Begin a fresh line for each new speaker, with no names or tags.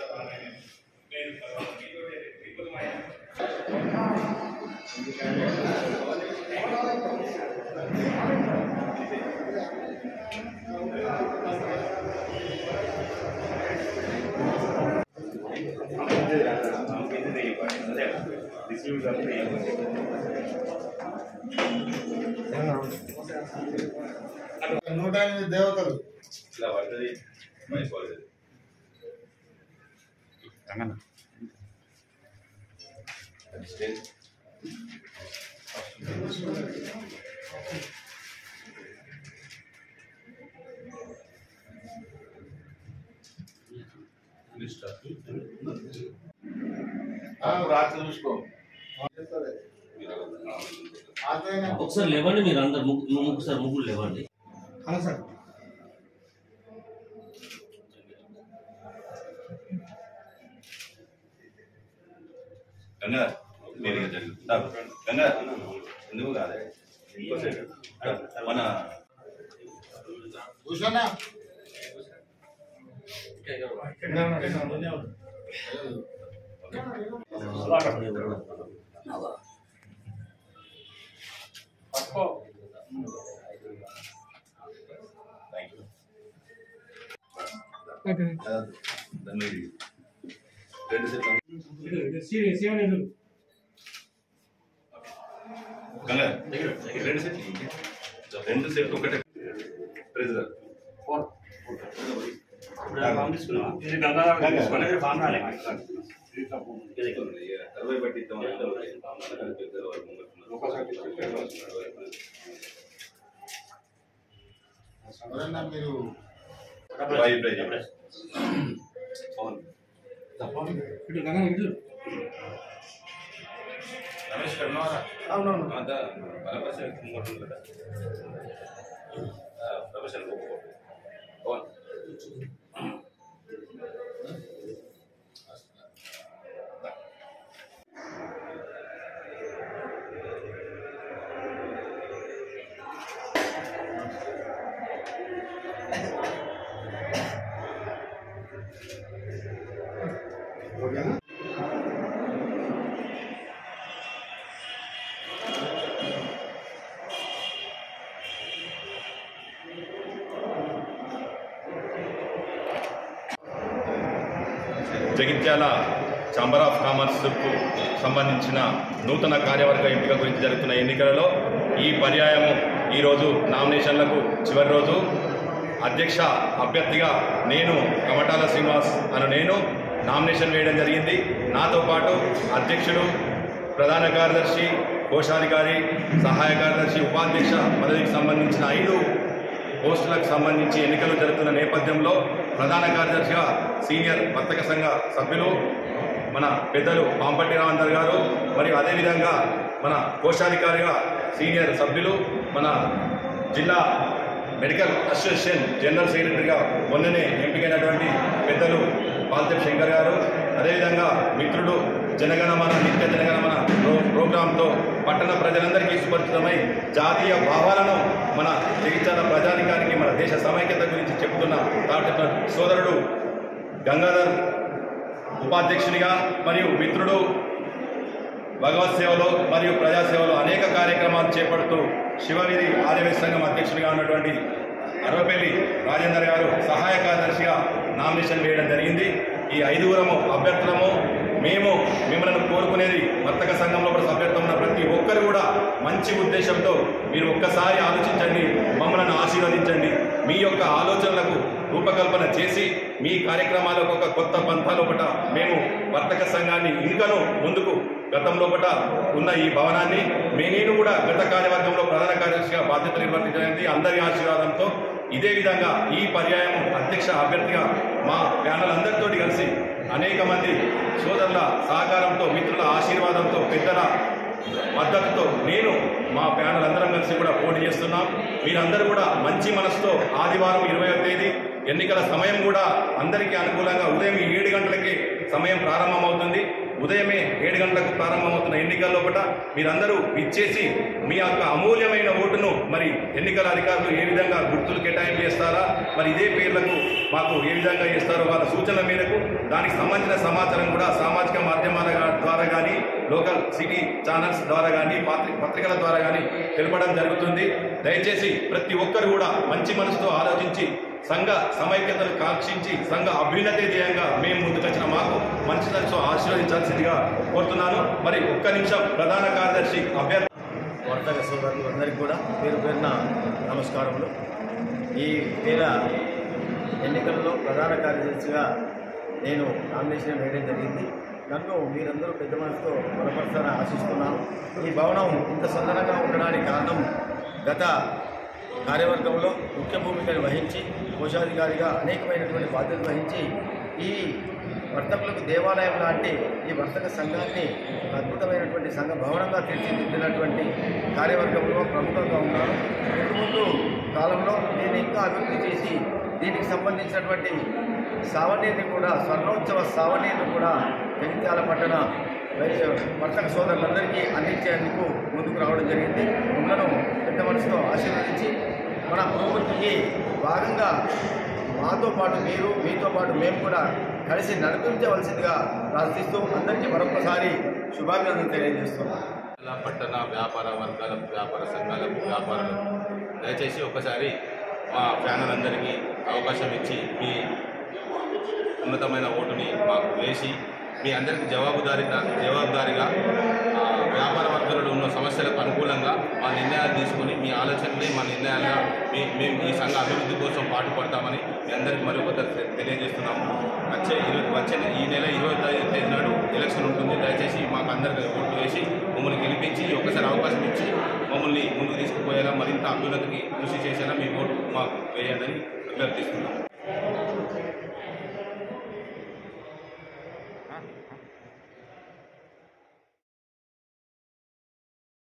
నూట ఎనిమిది దేవతలు
ఇలా పడుతుంది మైపోలేదు స్టేజ్
ఆ, రాత్రి చూసుకో ఆత్మీయంగా
ఒకసారి లేవండి మీరు అందరు ముగ్గు ఒకసారి ముగ్గురు లేవండి
అవును సార్
గంగా మీరు ఇక జరుగు. దా, గంగా నువ్వు కాదే ఇంకో సైడ్ దా, మన
కూర్చోనా
థ్యాంక్ యూ దాన్ని రెండు సెట్లు గంగా రెండు సెట్లు రెండు సెట్లు ఒకటే ట్రెజరర్ అరవై బట్టి ఇద్దాం పెద్దలు వారు
ఎవరన్నా మీరు
వాయు ప్రైజ్ అవును రమేష్ కర్ణవారా
అవునవును
అంతా బలపరిచిన ఇంకోటి కదా ప్రొఫెషన్ అవును
ఓకేనా
జగిత్యాల ఛాంబర్ ఆఫ్ కామర్స్కు సంబంధించిన నూతన కార్యవర్గ ఎంపిక గురించి జరుగుతున్న ఎన్నికలలో ఈ పర్యాయము ఈరోజు నామినేషన్లకు చివరి రోజు అధ్యక్ష అభ్యర్థిగా నేను కమటాల శ్రీనివాస్ అను నేను నామినేషన్ వేయడం జరిగింది నాతో పాటు అధ్యక్షుడు ప్రధాన కార్యదర్శి కోశాధికారి సహాయ కార్యదర్శి ఉపాధ్యక్ష పదవికి సంబంధించిన ఐదు పోస్టులకు సంబంధించి ఎన్నికలు జరుగుతున్న నేపథ్యంలో ప్రధాన కార్యదర్శిగా సీనియర్ వర్తక సంఘ సభ్యులు మన పెద్దలు పాంపట్టి రామందర్ గారు మరియు అదేవిధంగా మన కోశాధికారిగా సీనియర్ సభ్యులు మన జిల్లా మెడికల్ అసోసియేషన్ జనరల్ సెక్రటరీగా మొన్ననే ఎంపికైనటువంటి పెద్దలు పాల్తెప్ శంకర్ గారు అదేవిధంగా మిత్రుడు జనగణమన నిత్య జనగణమన ప్రో ప్రోగ్రాంతో పట్టణ ప్రజలందరికీ సుపరిచితమై జాతీయ భావాలను మన జగిత్యాల ప్రజానికానికి మన దేశ సమైక్యత గురించి చెబుతున్న తాటి సోదరుడు గంగాధర్ ఉపాధ్యక్షునిగా మరియు మిత్రుడు భగవత్ సేవలో మరియు ప్రజాసేవలో అనేక కార్యక్రమాలు చేపడుతూ శివనిధి ఆదివేశ సంఘం అధ్యక్షుడిగా ఉన్నటువంటి అరవపల్లి రాజేందర్ గారు సహాయ కార్యదర్శిగా నామినేషన్ వేయడం జరిగింది ఈ ఐదుగురము అభ్యర్థులము మేము మిమ్మల్ని కోరుకునేది వర్తక సంఘంలో కూడా సభ్యత్వం ఉన్న ప్రతి ఒక్కరు కూడా మంచి ఉద్దేశంతో మీరు ఒక్కసారి ఆలోచించండి మమ్మల్ని ఆశీర్వదించండి మీ యొక్క ఆలోచనలకు రూపకల్పన చేసి మీ కార్యక్రమాలకు ఒక కొత్త పంథాలో ఒకట మేము వర్తక సంఘాన్ని ఇంకనూ ముందుకు గతంలో ఒకట ఉన్న ఈ భవనాన్ని మే నేను కూడా గత కార్యవర్గంలో ప్రధాన కార్యదర్శిగా బాధ్యత నిర్వర్తించడానికి అందరి ఆశీర్వాదంతో ఇదే విధంగా ఈ పర్యాయం అధ్యక్ష అభ్యర్థిగా మా ప్యానల్ అందరితోటి కలిసి అనేక మంది సోదరుల సహకారంతో మిత్రుల ఆశీర్వాదంతో పెద్దల మద్దతుతో నేను మా ప్యానల్ అందరం కలిసి కూడా పోటీ చేస్తున్నాం మీరందరూ కూడా మంచి మనసుతో ఆదివారం ఇరవయో తేదీ ఎన్నికల సమయం కూడా అందరికీ అనుకూలంగా ఉదయం ఏడు గంటలకి సమయం ప్రారంభమవుతుంది ఉదయమే ఏడు గంటలకు ప్రారంభమవుతున్న ఎన్నికల లోపల మీరందరూ ఇచ్చేసి మీ యొక్క అమూల్యమైన ఓటును మరి ఎన్నికల అధికారులు ఏ విధంగా గుర్తులు కేటాయింపు చేస్తారా మరి ఇదే పేర్లకు మాకు ఏ విధంగా చేస్తారో వాళ్ళ సూచనల మేరకు దానికి సంబంధించిన సమాచారం కూడా సామాజిక మాధ్యమాల గా- ద్వారా కానీ లోకల్ సిటీ ఛానల్స్ ద్వారా కానీ పాత్రి- పత్రికల ద్వారా కానీ తెలపడం జరుగుతుంది దయచేసి ప్రతి ఒక్కరు కూడా మంచి మనసుతో ఆలోచించి సంఘ సమైక్యతను కాక్షించి సంఘ అభ్యున్నతి ధ్యేయంగా మేము ముందుకొచ్చిన మాకు మంచి మనసు ఆశీర్వదించాల్సిందిగా కోరుతున్నాను మరి ఒక్క నిమిషం ప్రధాన కార్యదర్శి అభ్యర్థి
వర్తక సోదరులందరికీ కూడా పేరు పేరున నమస్కారములు ఈ వేళ ఎన్నికల్లో ప్రధాన కార్యదర్శిగా నేను నామినేషన్ వేయడం జరిగింది నన్ను మీరందరూ పెద్ద మనసుతో బలపరచాలని ఆశిస్తున్నాను ఈ భవనం ఇంత సుందరంగా ఉండడానికి కారణం గత కార్యవర్గంలో ముఖ్య భూమికను వహించి కోశాధికారిగా అనేకమైనటువంటి బాధ్యతలు వహించి ఈ వర్తకులకు దేవాలయం లాంటి ఈ వర్తక సంఘాన్ని ఒక అద్భుతమైనటువంటి సంఘ భవనంగా తీర్చిదిద్దినటువంటి కార్యవర్గంలో ప్రముఖంగా ఉన్నారు ముందు ముందు కాలంలో దీన్ని ఇంకా అభివృద్ధి చేసి దీనికి సంబంధించినటువంటి సావనీని కూడా స్వర్ణోత్సవ సావనీని కూడా జగిత్యాల పట్టణ వై- వర్తక సోదరులందరికీ అందించేందుకు ముందుకు రావడం జరిగింది మమ్మలను పెద్ద మనసుతో ఆశీర్వదించి మన పురోగతికి భాగంగా మాతో పాటు మీరు మీతో పాటు మేము కూడా కలిసి నడిపించవలసిందిగా ప్రార్థిస్తూ అందరికీ మరొకసారి శుభాభినందనలు తెలియజేస్తున్నాం
జిల్లా పట్టణ వ్యాపార వర్గాల వ్యాపార సంఘాలకు వ్యాపారులకు దయచేసి ఒకసారి మా ఫ్యానులందరికీ అవకాశం ఇచ్చి మీ ఉన్నతమైన ఓటుని మాకు వేసి మీ అందరికీ జవాబుదారి జవాబుదారిగా ఆ, వ్యాపార వర్గాలలో ఉన్న సమస్యలకు అనుకూలంగా మా నిర్ణయాలు తీసుకొని మీ ఆలోచనలే మా నిర్ణయాలుగా మీ మేము ఈ సంఘ అభివృద్ధి కోసం పాటుపడతామని మీ అందరికీ మరొకసారి తె- తెలియజేస్తున్నాము వచ్చే ఇరు- వచ్చే ఈ నెల ఇరవై తేదీ నాడు ఎలక్షన్ ఉంటుంది దయచేసి మాకు అందరికీ ఓటు వేసి మమ్మల్ని గెలిపించి ఒకసారి అవకాశం ఇచ్చి మమ్మల్ని ముందుకు తీసుకుపోయేలా మరింత అభ్యున్నతికి కృషి చేసేలా మీ ఓటు మాకు వేయండి అని అభ్యర్థిస్తున్నాం